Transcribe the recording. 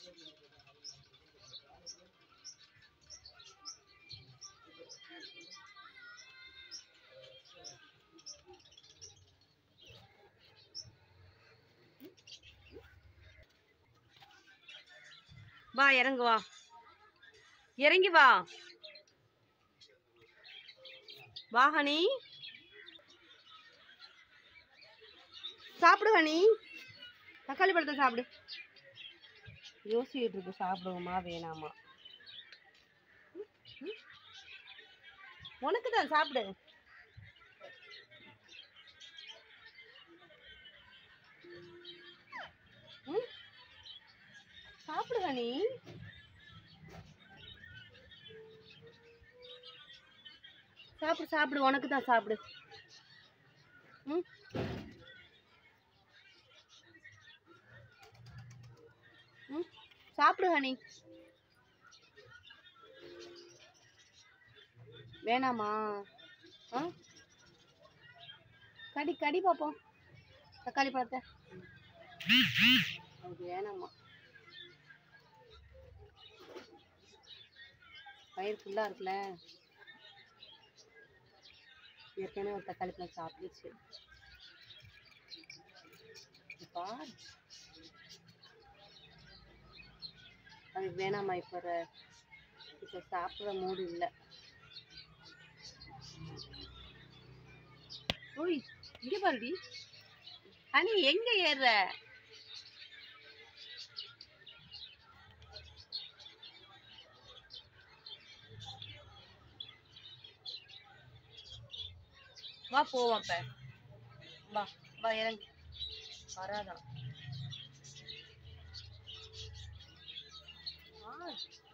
வா இறங்கு வா இறங்கி வா வா ஹனி சாப்பிடு ஹனி தக்காளி பழத்தை சாப்பிடு யோசிச்சுட்டு இருக்கு சாப்பிடுவோமா வேணாமா உனக்கு தான் சாப்பிடு ம்? சாப்பிடு ஹனி சாப்பிடு சாப்பிடு உனக்கு தான் சாப்பிடு ம் ம் சாப்பிடு ஹனி வேணாமா ஆ கடி கடி பார்ப்போம் தக்காளி பழத்தை அது வேணாமா வயிறு ஃபுல்லாக இருக்குல்ல ஏற்கனவே ஒரு தக்காளி பழம் சாப்பிடுச்சு இது பாரு அது வேணாமா இப்போ ர- இப்போ சாப்பிட்ற மூடு இல்லை ஓய் இங்கே பாருடி அனி எங்க ஏறுற வா போவோம் அப்ப வா வா இறங்கி வராதான் ஆ